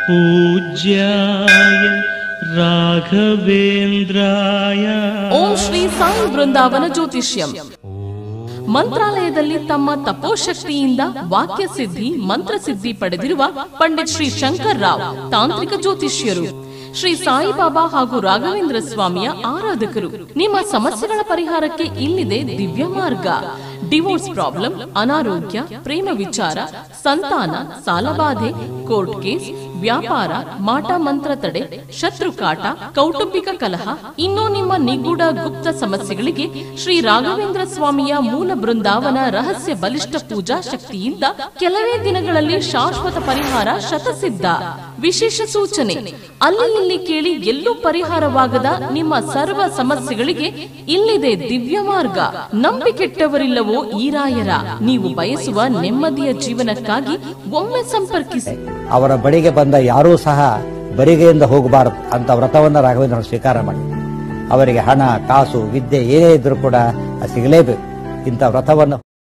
पूज्याय राघवेन्द्राय ಓಂ ಶ್ರೀ ಸಾಯಿ ಬೃಂದಾವನ ಜ್ಯೋತಿಷ್ಯಂ ಮಂತ್ರಾಲಯದಲ್ಲಿ ತಮ್ಮ ತಪೋಶಕ್ತಿಯಿಂದ ವಾಕ್ಯ ಸಿದ್ಧಿ ಮಂತ್ರಸಿದ್ಧಿ ಪಡೆದಿರುವ ಪಂಡಿತ್ ಶ್ರೀ ಶಂಕರ್ ರಾವ್ ತಾಂತ್ರಿಕ ಜ್ಯೋತಿಷ್ಯರು ಶ್ರೀ ಸಾಯಿಬಾಬಾ ಹಾಗೂ ರಾಘವೇಂದ್ರ ಸ್ವಾಮಿಯ ಆರಾಧಕರು ನಿಮ್ಮ ಸಮಸ್ಯೆಗಳ ಪರಿಹಾರಕ್ಕೆ ಇಲ್ಲಿದೆ ದಿವ್ಯ ಮಾರ್ಗ ಡಿವೋರ್ಸ್ ಪ್ರಾಬ್ಲಮ್ ಅನಾರೋಗ್ಯ ಪ್ರೇಮ ವಿಚಾರ ಸಂತಾನ ಸಾಲಬಾಧೆ ಕೋರ್ಟ್ ಕೇಸ್ ವ್ಯಾಪಾರ ಮಾಟ ಮಂತ್ರ ತಡೆ ಶತ್ರು ಕಾಟ ಕೌಟುಂಬಿಕ ಕಲಹ ಇನ್ನೂ ನಿಮ್ಮ ನಿಗೂಢ ಗುಪ್ತ ಸಮಸ್ಯೆಗಳಿಗೆ ಶ್ರೀ ರಾಘವೇಂದ್ರ ಸ್ವಾಮಿಯ ಮೂಲ ಬೃಂದಾವನ ರಹಸ್ಯ ಬಲಿಷ್ಠ ಪೂಜಾ ಶಕ್ತಿಯಿಂದ ಕೆಲವೇ ದಿನಗಳಲ್ಲಿ ಶಾಶ್ವತ ಪರಿಹಾರ ಶತಸಿದ್ಧ ವಿಶೇಷ ಸೂಚನೆ ಅಲ್ಲಿ ಇಲ್ಲಿ ಕೇಳಿ ಎಲ್ಲೂ ಪರಿಹಾರವಾಗದ ನಿಮ್ಮ ಸರ್ವ ಸಮಸ್ಯೆಗಳಿಗೆ ಇಲ್ಲಿದೆ ದಿವ್ಯ ಮಾರ್ಗ ನಂಬಿಕೆಟ್ಟವರಿಲ್ಲವೋ ಈ ರಾಯರ ನೀವು ಬಯಸುವ ನೆಮ್ಮದಿಯ ಜೀವನಕ್ಕಾಗಿ ಒಮ್ಮೆ ಸಂಪರ್ಕಿಸಿ ಅವರ ಬಳಿಗೆ ಬಂದ ಯಾರೂ ಸಹ ಬರಿಗೆಯಿಂದ ಹೋಗಬಾರದು ಅಂತ ವ್ರತವನ್ನು ರಾಘವೇಂದ್ರ ಸ್ವೀಕಾರ ಮಾಡಿ ಅವರಿಗೆ ಹಣ ಕಾಸು ವಿದ್ಯೆ ಏನೇ ಇದ್ರೂ ಕೂಡ ಅದು ಸಿಗಲೇಬೇಕು ಇಂಥ ವ್ರತವನ್ನು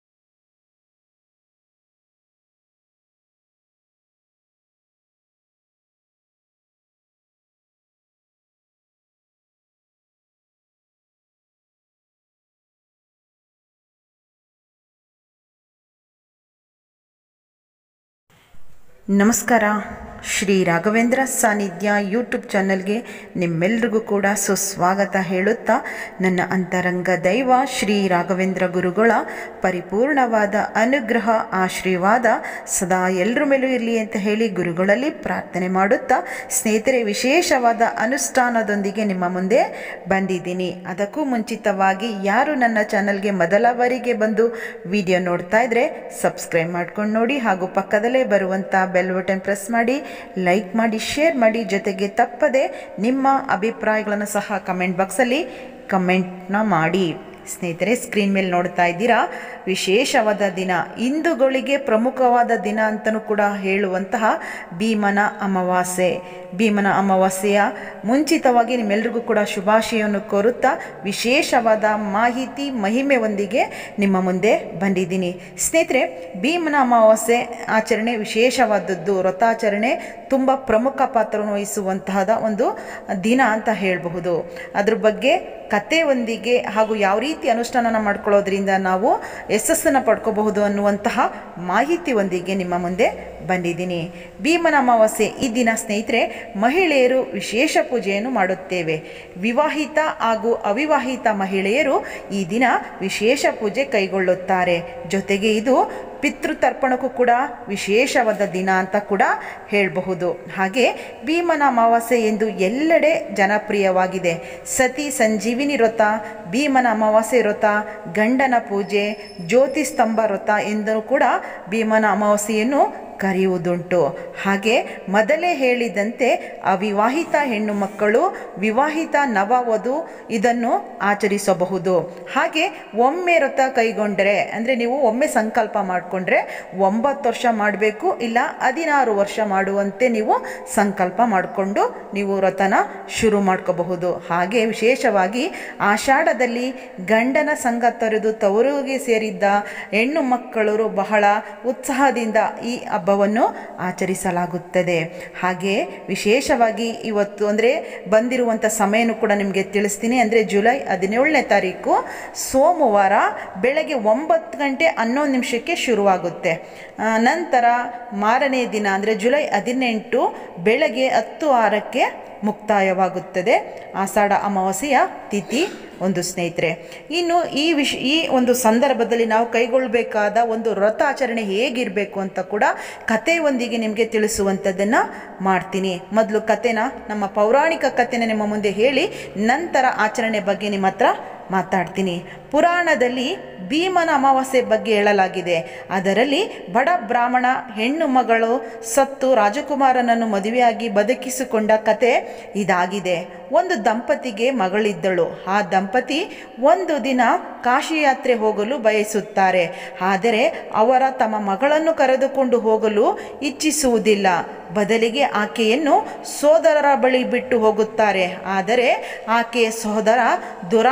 ನಮಸ್ಕಾರ ಶ್ರೀ ರಾಘವೇಂದ್ರ ಸಾನ್ನಿಧ್ಯ ಯೂಟ್ಯೂಬ್ ಚಾನಲ್ಗೆ ನಿಮ್ಮೆಲ್ರಿಗೂ ಕೂಡ ಸುಸ್ವಾಗತ ಹೇಳುತ್ತಾ ನನ್ನ ಅಂತರಂಗ ದೈವ ಶ್ರೀ ರಾಘವೇಂದ್ರ ಗುರುಗಳ ಪರಿಪೂರ್ಣವಾದ ಅನುಗ್ರಹ ಆಶೀರ್ವಾದ ಸದಾ ಎಲ್ಲರ ಮೇಲೂ ಇರಲಿ ಅಂತ ಹೇಳಿ ಗುರುಗಳಲ್ಲಿ ಪ್ರಾರ್ಥನೆ ಮಾಡುತ್ತಾ ಸ್ನೇಹಿತರೆ ವಿಶೇಷವಾದ ಅನುಷ್ಠಾನದೊಂದಿಗೆ ನಿಮ್ಮ ಮುಂದೆ ಬಂದಿದ್ದೀನಿ ಅದಕ್ಕೂ ಮುಂಚಿತವಾಗಿ ಯಾರು ನನ್ನ ಚಾನಲ್ಗೆ ಮೊದಲ ಬಾರಿಗೆ ಬಂದು ವಿಡಿಯೋ ನೋಡ್ತಾ ಇದ್ರೆ ಸಬ್ಸ್ಕ್ರೈಬ್ ಮಾಡ್ಕೊಂಡು ನೋಡಿ ಹಾಗೂ ಪಕ್ಕದಲ್ಲೇ ಬರುವಂಥ ಬೆಲ್ ಬಟನ್ ಪ್ರೆಸ್ ಮಾಡಿ ಲೈಕ್ ಮಾಡಿ ಶೇರ್ ಮಾಡಿ ಜೊತೆಗೆ ತಪ್ಪದೆ ನಿಮ್ಮ ಅಭಿಪ್ರಾಯಗಳನ್ನು ಸಹ ಕಮೆಂಟ್ ಬಾಕ್ಸಲ್ಲಿ ಕಮೆಂಟ್ನ ಮಾಡಿ ಸ್ನೇಹಿತರೆ ಸ್ಕ್ರೀನ್ ಮೇಲೆ ನೋಡ್ತಾ ಇದ್ದೀರಾ ವಿಶೇಷವಾದ ದಿನ ಹಿಂದೂಗಳಿಗೆ ಪ್ರಮುಖವಾದ ದಿನ ಅಂತಲೂ ಕೂಡ ಹೇಳುವಂತಹ ಭೀಮನ ಅಮಾವಾಸ್ಯೆ ಭೀಮನ ಅಮಾವಾಸ್ಯೆಯ ಮುಂಚಿತವಾಗಿ ನಿಮ್ಮೆಲ್ರಿಗೂ ಕೂಡ ಶುಭಾಶಯವನ್ನು ಕೋರುತ್ತಾ ವಿಶೇಷವಾದ ಮಾಹಿತಿ ಮಹಿಮೆಯೊಂದಿಗೆ ನಿಮ್ಮ ಮುಂದೆ ಬಂದಿದ್ದೀನಿ ಸ್ನೇಹಿತರೆ ಭೀಮನ ಅಮಾವಾಸ್ಯೆ ಆಚರಣೆ ವಿಶೇಷವಾದದ್ದು ವ್ರತಾಚರಣೆ ತುಂಬ ಪ್ರಮುಖ ಪಾತ್ರವನ್ನು ವಹಿಸುವಂತಹದ ಒಂದು ದಿನ ಅಂತ ಹೇಳಬಹುದು ಅದ್ರ ಬಗ್ಗೆ ಕಥೆಯೊಂದಿಗೆ ಹಾಗೂ ಯಾವ ರೀತಿ ಅನುಷ್ಠಾನನ ಮಾಡ್ಕೊಳ್ಳೋದ್ರಿಂದ ನಾವು ಯಶಸ್ಸನ್ನು ಪಡ್ಕೋಬಹುದು ಅನ್ನುವಂತಹ ಮಾಹಿತಿಯೊಂದಿಗೆ ನಿಮ್ಮ ಮುಂದೆ ಬಂದಿದ್ದೀನಿ ಭೀಮನ ಅಮಾವಾಸ್ಯೆ ಈ ದಿನ ಸ್ನೇಹಿತರೆ ಮಹಿಳೆಯರು ವಿಶೇಷ ಪೂಜೆಯನ್ನು ಮಾಡುತ್ತೇವೆ ವಿವಾಹಿತ ಹಾಗೂ ಅವಿವಾಹಿತ ಮಹಿಳೆಯರು ಈ ದಿನ ವಿಶೇಷ ಪೂಜೆ ಕೈಗೊಳ್ಳುತ್ತಾರೆ ಜೊತೆಗೆ ಇದು ಪಿತೃತರ್ಪಣಕ್ಕೂ ಕೂಡ ವಿಶೇಷವಾದ ದಿನ ಅಂತ ಕೂಡ ಹೇಳಬಹುದು ಹಾಗೆ ಭೀಮನ ಅಮಾವಾಸ್ಯೆ ಎಂದು ಎಲ್ಲೆಡೆ ಜನಪ್ರಿಯವಾಗಿದೆ ಸತಿ ಸಂಜೀವಿನಿ ವ್ರತ ಭೀಮನ ಅಮಾವಾಸ್ಯೆ ವ್ರತ ಗಂಡನ ಪೂಜೆ ಜ್ಯೋತಿ ಸ್ತಂಭ ವ್ರತ ಎಂದು ಕೂಡ ಭೀಮನ ಅಮಾವಾಸ್ಯೆಯನ್ನು ಕರೆಯುವುದುಂಟು ಹಾಗೆ ಮೊದಲೇ ಹೇಳಿದಂತೆ ಅವಿವಾಹಿತ ಹೆಣ್ಣು ಮಕ್ಕಳು ವಿವಾಹಿತ ನವವಧು ಇದನ್ನು ಆಚರಿಸಬಹುದು ಹಾಗೆ ಒಮ್ಮೆ ವ್ರತ ಕೈಗೊಂಡರೆ ಅಂದರೆ ನೀವು ಒಮ್ಮೆ ಸಂಕಲ್ಪ ಮಾಡಿಕೊಂಡ್ರೆ ಒಂಬತ್ತು ವರ್ಷ ಮಾಡಬೇಕು ಇಲ್ಲ ಹದಿನಾರು ವರ್ಷ ಮಾಡುವಂತೆ ನೀವು ಸಂಕಲ್ಪ ಮಾಡಿಕೊಂಡು ನೀವು ವ್ರತನ ಶುರು ಮಾಡ್ಕೋಬಹುದು ಹಾಗೆ ವಿಶೇಷವಾಗಿ ಆಷಾಢದಲ್ಲಿ ಗಂಡನ ಸಂಘ ತೊರೆದು ತವರಿಗೆ ಸೇರಿದ್ದ ಹೆಣ್ಣು ಮಕ್ಕಳು ಬಹಳ ಉತ್ಸಾಹದಿಂದ ಈ ಹಬ್ಬವನ್ನು ಆಚರಿಸಲಾಗುತ್ತದೆ ಹಾಗೆ ವಿಶೇಷವಾಗಿ ಇವತ್ತು ಅಂದರೆ ಬಂದಿರುವಂಥ ಸಮಯನೂ ಕೂಡ ನಿಮಗೆ ತಿಳಿಸ್ತೀನಿ ಅಂದರೆ ಜುಲೈ ಹದಿನೇಳನೇ ತಾರೀಕು ಸೋಮವಾರ ಬೆಳಗ್ಗೆ ಒಂಬತ್ತು ಗಂಟೆ ಹನ್ನೊಂದು ನಿಮಿಷಕ್ಕೆ ಶುರುವಾಗುತ್ತೆ ಆ, ನಂತರ ಮಾರನೇ ದಿನ ಅಂದರೆ ಜುಲೈ ಹದಿನೆಂಟು ಬೆಳಗ್ಗೆ ಹತ್ತು ಆರಕ್ಕೆ ಮುಕ್ತಾಯವಾಗುತ್ತದೆ ಆಷಾಢ ಅಮಾವಾಸ್ಯೆಯ ತಿಥಿ ಒಂದು ಸ್ನೇಹಿತರೆ ಇನ್ನು ಈ ವಿಷ ಈ ಒಂದು ಸಂದರ್ಭದಲ್ಲಿ ನಾವು ಕೈಗೊಳ್ಳಬೇಕಾದ ಒಂದು ವ್ರತ ಆಚರಣೆ ಹೇಗಿರಬೇಕು ಅಂತ ಕೂಡ ಕಥೆಯೊಂದಿಗೆ ನಿಮಗೆ ತಿಳಿಸುವಂಥದ್ದನ್ನು ಮಾಡ್ತೀನಿ ಮೊದಲು ಕಥೆನ ನಮ್ಮ ಪೌರಾಣಿಕ ಕಥೆನ ನಿಮ್ಮ ಮುಂದೆ ಹೇಳಿ ನಂತರ ಆಚರಣೆ ಬಗ್ಗೆ ನಿಮ್ಮ ಹತ್ರ ಮಾತಾಡ್ತೀನಿ ಪುರಾಣದಲ್ಲಿ ಭೀಮನ ಅಮಾವಾಸ್ಯೆ ಬಗ್ಗೆ ಹೇಳಲಾಗಿದೆ ಅದರಲ್ಲಿ ಬಡ ಬ್ರಾಹ್ಮಣ ಹೆಣ್ಣು ಮಗಳು ಸತ್ತು ರಾಜಕುಮಾರನನ್ನು ಮದುವೆಯಾಗಿ ಬದುಕಿಸಿಕೊಂಡ ಕತೆ ಇದಾಗಿದೆ ಒಂದು ದಂಪತಿಗೆ ಮಗಳಿದ್ದಳು ಆ ದಂಪತಿ ಒಂದು ದಿನ ಕಾಶಿ ಯಾತ್ರೆ ಹೋಗಲು ಬಯಸುತ್ತಾರೆ ಆದರೆ ಅವರ ತಮ್ಮ ಮಗಳನ್ನು ಕರೆದುಕೊಂಡು ಹೋಗಲು ಇಚ್ಛಿಸುವುದಿಲ್ಲ ಬದಲಿಗೆ ಆಕೆಯನ್ನು ಸೋದರರ ಬಳಿ ಬಿಟ್ಟು ಹೋಗುತ್ತಾರೆ ಆದರೆ ಆಕೆಯ ಸಹೋದರ ದುರಾಸೆ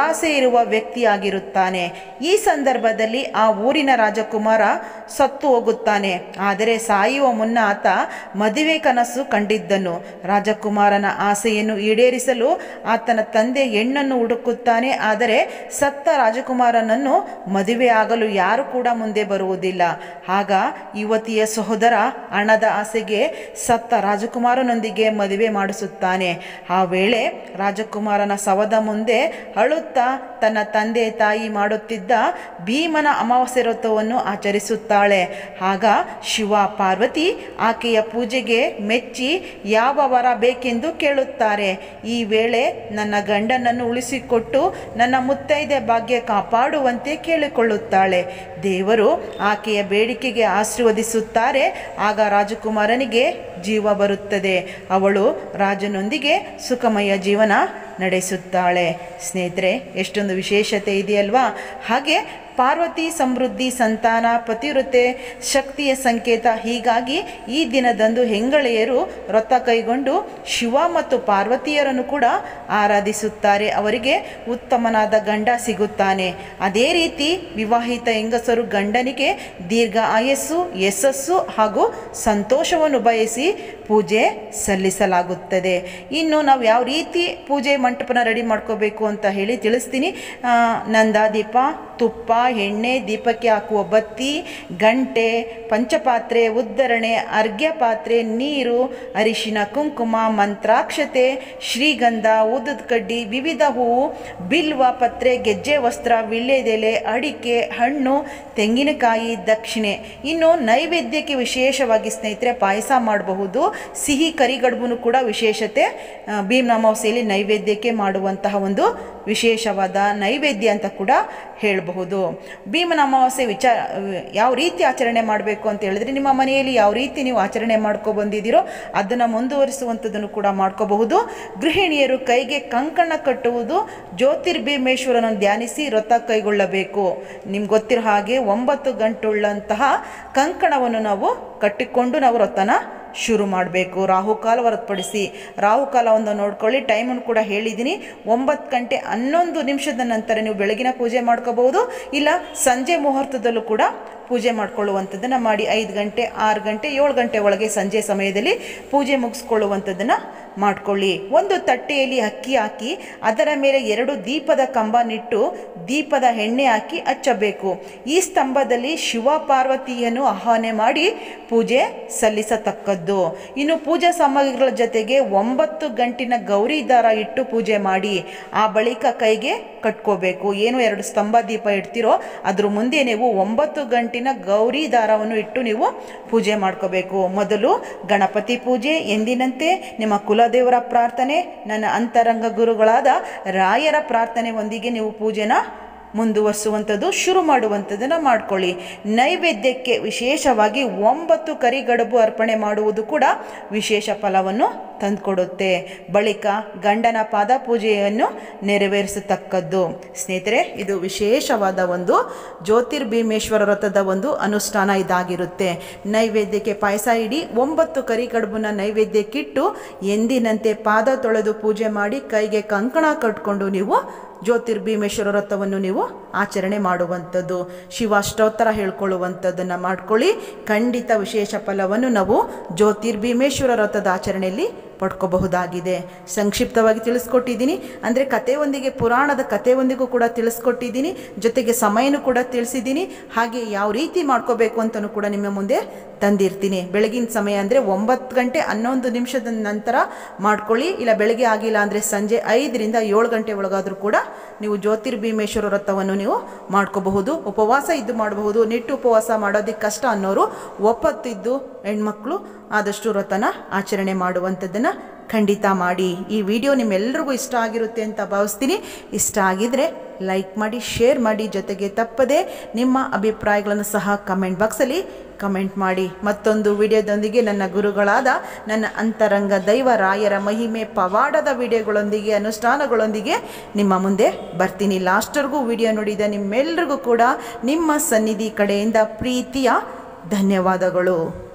ಇರುವ ವ್ಯಕ್ತಿಯಾಗಿರುತ್ತಾನೆ ಈ ಸಂದರ್ಭದಲ್ಲಿ ಆ ಊರಿನ ರಾಜಕುಮಾರ ಸತ್ತು ಹೋಗುತ್ತಾನೆ ಆದರೆ ಸಾಯುವ ಮುನ್ನ ಆತ ಮದುವೆ ಕನಸು ಕಂಡಿದ್ದನು ರಾಜಕುಮಾರನ ಆಸೆಯನ್ನು ಈಡೇರಿಸಲು ಆತನ ತಂದೆ ಹೆಣ್ಣನ್ನು ಹುಡುಕುತ್ತಾನೆ ಆದರೆ ಸತ್ತ ರಾಜಕುಮಾರನನ್ನು ಮದುವೆ ಆಗಲು ಯಾರು ಕೂಡ ಮುಂದೆ ಬರುವುದಿಲ್ಲ ಆಗ ಯುವತಿಯ ಸಹೋದರ ಹಣದ ಆಸೆಗೆ ಸತ್ತ ರಾಜಕುಮಾರನೊಂದಿಗೆ ಮದುವೆ ಮಾಡಿಸುತ್ತಾನೆ ಆ ವೇಳೆ ರಾಜಕುಮಾರನ ಶವದ ಮುಂದೆ ಅಳುತ್ತಾ ತನ್ನ ತಂದೆ ತಾಯಿ ಮಾಡುತ್ತಿದ್ದ ಭೀಮನ ಅಮಾವಾಸ್ಯೆ ವ್ರತವನ್ನು ಆಚರಿಸುತ್ತಾಳೆ ಆಗ ಶಿವ ಪಾರ್ವತಿ ಆಕೆಯ ಪೂಜೆಗೆ ಮೆಚ್ಚಿ ಯಾವ ವರ ಬೇಕೆಂದು ಕೇಳುತ್ತಾರೆ ಈ ವೇಳೆ ನನ್ನ ಗಂಡನನ್ನು ಉಳಿಸಿಕೊಟ್ಟು ನನ್ನ ಮುತ್ತೈದೆ ಭಾಗ್ಯ ಕಾಪಾಡುವಂತೆ ಕೇಳಿಕೊಳ್ಳುತ್ತಾಳೆ ದೇವರು ಆಕೆಯ ಬೇಡಿಕೆಗೆ ಆಶೀರ್ವದಿಸುತ್ತಾರೆ ಆಗ ರಾಜಕುಮಾರನಿಗೆ ಜೀವ ಬರುತ್ತದೆ ಅವಳು ರಾಜನೊಂದಿಗೆ ಸುಖಮಯ ಜೀವನ ನಡೆಸುತ್ತಾಳೆ ಸ್ನೇಹಿತರೆ ಎಷ್ಟೊಂದು ವಿಶೇಷತೆ ಇದೆಯಲ್ವಾ ಹಾಗೆ ಪಾರ್ವತಿ ಸಮೃದ್ಧಿ ಸಂತಾನ ಪತಿವ್ರತೆ ಶಕ್ತಿಯ ಸಂಕೇತ ಹೀಗಾಗಿ ಈ ದಿನದಂದು ಹೆಂಗಳೆಯರು ವ್ರತ ಕೈಗೊಂಡು ಶಿವ ಮತ್ತು ಪಾರ್ವತಿಯರನ್ನು ಕೂಡ ಆರಾಧಿಸುತ್ತಾರೆ ಅವರಿಗೆ ಉತ್ತಮನಾದ ಗಂಡ ಸಿಗುತ್ತಾನೆ ಅದೇ ರೀತಿ ವಿವಾಹಿತ ಹೆಂಗಸರು ಗಂಡನಿಗೆ ದೀರ್ಘ ಆಯಸ್ಸು ಯಶಸ್ಸು ಹಾಗೂ ಸಂತೋಷವನ್ನು ಬಯಸಿ ಪೂಜೆ ಸಲ್ಲಿಸಲಾಗುತ್ತದೆ ಇನ್ನು ನಾವು ಯಾವ ರೀತಿ ಪೂಜೆ ಮಂಟಪನ ರೆಡಿ ಮಾಡ್ಕೋಬೇಕು ಅಂತ ಹೇಳಿ ತಿಳಿಸ್ತೀನಿ ಆ, ನಂದಾದೀಪ ತುಪ್ಪ ಎಣ್ಣೆ ದೀಪಕ್ಕೆ ಹಾಕುವ ಬತ್ತಿ ಗಂಟೆ ಪಂಚಪಾತ್ರೆ ಉದ್ದರಣೆ ಅರ್ಘ್ಯ ಪಾತ್ರೆ ನೀರು ಅರಿಶಿನ ಕುಂಕುಮ ಮಂತ್ರಾಕ್ಷತೆ ಶ್ರೀಗಂಧ ಊದದ ಕಡ್ಡಿ ವಿವಿಧ ಹೂವು ಬಿಲ್ವ ಪತ್ರೆ ಗೆಜ್ಜೆ ವಸ್ತ್ರ ವಿಳ್ಳೆದೆಲೆ ಅಡಿಕೆ ಹಣ್ಣು ತೆಂಗಿನಕಾಯಿ ದಕ್ಷಿಣೆ ಇನ್ನು ನೈವೇದ್ಯಕ್ಕೆ ವಿಶೇಷವಾಗಿ ಸ್ನೇಹಿತರೆ ಪಾಯಸ ಮಾಡಬಹುದು ಸಿಹಿ ಕರಿಗಡುಬುನು ಕೂಡ ವಿಶೇಷತೆ ಆ, ಭೀಮ್ ಅಮಾವಾಸ್ಯೆಯಲ್ಲಿ ನೈವೇದ್ಯಕ್ಕೆ ಮಾಡುವಂತಹ ಒಂದು ವಿಶೇಷವಾದ ನೈವೇದ್ಯ ಅಂತ ಕೂಡ ಹೇಳಬಹುದು ಭೀಮನ ಅಮಾವಾಸ್ಯೆ ವಿಚಾರ ಯಾವ ರೀತಿ ಆಚರಣೆ ಮಾಡಬೇಕು ಅಂತ ಹೇಳಿದ್ರೆ ನಿಮ್ಮ ಮನೆಯಲ್ಲಿ ಯಾವ ರೀತಿ ನೀವು ಆಚರಣೆ ಮಾಡ್ಕೊ ಬಂದಿದ್ದೀರೋ ಅದನ್ನು ಮುಂದುವರಿಸುವಂಥದ್ದನ್ನು ಕೂಡ ಮಾಡ್ಕೋಬಹುದು ಗೃಹಿಣಿಯರು ಕೈಗೆ ಕಂಕಣ ಕಟ್ಟುವುದು ಜ್ಯೋತಿರ್ಭೀಮೇಶ್ವರನನ್ನು ಧ್ಯಾನಿಸಿ ವ್ರತ ಕೈಗೊಳ್ಳಬೇಕು ನಿಮ್ಗೆ ಗೊತ್ತಿರೋ ಹಾಗೆ ಒಂಬತ್ತು ಗಂಟುಳ್ಳಂತಹ ಕಂಕಣವನ್ನು ನಾವು ಕಟ್ಟಿಕೊಂಡು ನಾವು ವ್ರತನ ಶುರು ಮಾಡಬೇಕು ರಾಹುಕಾಲ ಹೊರತುಪಡಿಸಿ ರಾಹುಕಾಲವನ್ನು ನೋಡ್ಕೊಳ್ಳಿ ಟೈಮನ್ನು ಕೂಡ ಹೇಳಿದ್ದೀನಿ ಒಂಬತ್ತು ಗಂಟೆ ಹನ್ನೊಂದು ನಿಮಿಷದ ನಂತರ ನೀವು ಬೆಳಗಿನ ಪೂಜೆ ಮಾಡ್ಕೋಬಹುದು ಇಲ್ಲ ಸಂಜೆ ಮುಹೂರ್ತದಲ್ಲೂ ಕೂಡ ಪೂಜೆ ಮಾಡ್ಕೊಳ್ಳುವಂಥದ್ದನ್ನು ಮಾಡಿ ಐದು ಗಂಟೆ ಆರು ಗಂಟೆ ಏಳು ಗಂಟೆ ಒಳಗೆ ಸಂಜೆ ಸಮಯದಲ್ಲಿ ಪೂಜೆ ಮುಗಿಸ್ಕೊಳ್ಳುವಂಥದ್ದನ್ನು ಮಾಡ್ಕೊಳ್ಳಿ ಒಂದು ತಟ್ಟೆಯಲ್ಲಿ ಅಕ್ಕಿ ಹಾಕಿ ಅದರ ಮೇಲೆ ಎರಡು ದೀಪದ ಕಂಬ ನಿಟ್ಟು ದೀಪದ ಎಣ್ಣೆ ಹಾಕಿ ಹಚ್ಚಬೇಕು ಈ ಸ್ತಂಭದಲ್ಲಿ ಶಿವ ಪಾರ್ವತಿಯನ್ನು ಆಹ್ವಾನ ಮಾಡಿ ಪೂಜೆ ಸಲ್ಲಿಸತಕ್ಕದ್ದು ಇನ್ನು ಪೂಜಾ ಸಾಮಗ್ರಿಗಳ ಜೊತೆಗೆ ಒಂಬತ್ತು ಗಂಟಿನ ಗೌರಿ ದಾರ ಇಟ್ಟು ಪೂಜೆ ಮಾಡಿ ಆ ಬಳಿಕ ಕೈಗೆ ಕಟ್ಕೋಬೇಕು ಏನು ಎರಡು ಸ್ತಂಭ ದೀಪ ಇಡ್ತಿರೋ ಅದ್ರ ಮುಂದೆ ನೀವು ಒಂಬತ್ತು ಗಂಟಿನ ಗೌರಿ ದಾರವನ್ನು ಇಟ್ಟು ನೀವು ಪೂಜೆ ಮಾಡ್ಕೋಬೇಕು ಮೊದಲು ಗಣಪತಿ ಪೂಜೆ ಎಂದಿನಂತೆ ನಿಮ್ಮ ಕುಲದೇವರ ಪ್ರಾರ್ಥನೆ ನನ್ನ ಅಂತರಂಗ ಗುರುಗಳಾದ ರಾಯರ ಪ್ರಾರ್ಥನೆ ಒಂದಿಗೆ ನೀವು ಪೂಜೆನ ಮುಂದುವರಿಸುವಂಥದ್ದು ಶುರು ಮಾಡುವಂಥದ್ದನ್ನು ಮಾಡ್ಕೊಳ್ಳಿ ನೈವೇದ್ಯಕ್ಕೆ ವಿಶೇಷವಾಗಿ ಒಂಬತ್ತು ಕರಿಗಡುಬು ಅರ್ಪಣೆ ಮಾಡುವುದು ಕೂಡ ವಿಶೇಷ ಫಲವನ್ನು ತಂದುಕೊಡುತ್ತೆ ಬಳಿಕ ಗಂಡನ ಪಾದ ಪೂಜೆಯನ್ನು ನೆರವೇರಿಸತಕ್ಕದ್ದು ಸ್ನೇಹಿತರೆ ಇದು ವಿಶೇಷವಾದ ಒಂದು ಜ್ಯೋತಿರ್ಭೀಮೇಶ್ವರ ವ್ರತದ ಒಂದು ಅನುಷ್ಠಾನ ಇದಾಗಿರುತ್ತೆ ನೈವೇದ್ಯಕ್ಕೆ ಪಾಯಸ ಇಡಿ ಒಂಬತ್ತು ಕರಿಗಡುಬನ್ನ ನೈವೇದ್ಯಕ್ಕಿಟ್ಟು ಎಂದಿನಂತೆ ಪಾದ ತೊಳೆದು ಪೂಜೆ ಮಾಡಿ ಕೈಗೆ ಕಂಕಣ ಕಟ್ಕೊಂಡು ನೀವು ಜ್ಯೋತಿರ್ಭೀಮೇಶ್ವರ ವ್ರತವನ್ನು ನೀವು ಆಚರಣೆ ಮಾಡುವಂಥದ್ದು ಶಿವಾಷ್ಟೋತ್ತರ ಹೇಳ್ಕೊಳ್ಳುವಂಥದ್ದನ್ನು ಮಾಡ್ಕೊಳ್ಳಿ ಖಂಡಿತ ವಿಶೇಷ ಫಲವನ್ನು ನಾವು ಜ್ಯೋತಿರ್ಭೀಮೇಶ್ವರ ವ್ರತದ ಆಚರಣೆಯಲ್ಲಿ ಪಡ್ಕೋಬಹುದಾಗಿದೆ ಸಂಕ್ಷಿಪ್ತವಾಗಿ ತಿಳಿಸ್ಕೊಟ್ಟಿದ್ದೀನಿ ಅಂದರೆ ಕಥೆಯೊಂದಿಗೆ ಪುರಾಣದ ಕಥೆಯೊಂದಿಗೂ ಕೂಡ ತಿಳಿಸ್ಕೊಟ್ಟಿದ್ದೀನಿ ಜೊತೆಗೆ ಸಮಯನೂ ಕೂಡ ತಿಳಿಸಿದ್ದೀನಿ ಹಾಗೆ ಯಾವ ರೀತಿ ಮಾಡ್ಕೋಬೇಕು ಅಂತಲೂ ಕೂಡ ನಿಮ್ಮ ಮುಂದೆ ತಂದಿರ್ತೀನಿ ಬೆಳಗಿನ ಸಮಯ ಅಂದರೆ ಒಂಬತ್ತು ಗಂಟೆ ಹನ್ನೊಂದು ನಿಮಿಷದ ನಂತರ ಮಾಡ್ಕೊಳ್ಳಿ ಇಲ್ಲ ಬೆಳಗ್ಗೆ ಆಗಿಲ್ಲ ಅಂದರೆ ಸಂಜೆ ಐದರಿಂದ ಏಳು ಗಂಟೆ ಒಳಗಾದರೂ ಕೂಡ ನೀವು ಜ್ಯೋತಿರ್ಭೀಮೇಶ್ವರ ವ್ರತವನ್ನು ನೀವು ಮಾಡ್ಕೋಬಹುದು ಉಪವಾಸ ಇದ್ದು ಮಾಡಬಹುದು ನಿಟ್ಟು ಉಪವಾಸ ಮಾಡೋದಕ್ಕೆ ಕಷ್ಟ ಅನ್ನೋರು ಒಪ್ಪತ್ತಿದ್ದು ಹೆಣ್ಮಕ್ಳು ಆದಷ್ಟು ವ್ರತನ ಆಚರಣೆ ಮಾಡುವಂಥದ್ದನ್ನು ಖಂಡಿತ ಮಾಡಿ ಈ ವಿಡಿಯೋ ನಿಮ್ಮೆಲ್ರಿಗೂ ಇಷ್ಟ ಆಗಿರುತ್ತೆ ಅಂತ ಭಾವಿಸ್ತೀನಿ ಇಷ್ಟ ಆಗಿದ್ರೆ ಲೈಕ್ ಮಾಡಿ ಶೇರ್ ಮಾಡಿ ಜೊತೆಗೆ ತಪ್ಪದೆ ನಿಮ್ಮ ಅಭಿಪ್ರಾಯಗಳನ್ನು ಸಹ ಕಮೆಂಟ್ ಬಾಕ್ಸಲ್ಲಿ ಕಮೆಂಟ್ ಮಾಡಿ ಮತ್ತೊಂದು ವಿಡಿಯೋದೊಂದಿಗೆ ನನ್ನ ಗುರುಗಳಾದ ನನ್ನ ಅಂತರಂಗ ದೈವ ರಾಯರ ಮಹಿಮೆ ಪವಾಡದ ವಿಡಿಯೋಗಳೊಂದಿಗೆ ಅನುಷ್ಠಾನಗಳೊಂದಿಗೆ ನಿಮ್ಮ ಮುಂದೆ ಬರ್ತೀನಿ ಲಾಸ್ಟ್ವರೆಗೂ ವಿಡಿಯೋ ನೋಡಿದ ನಿಮ್ಮೆಲ್ರಿಗೂ ಕೂಡ ನಿಮ್ಮ ಸನ್ನಿಧಿ ಕಡೆಯಿಂದ ಪ್ರೀತಿಯ ಧನ್ಯವಾದಗಳು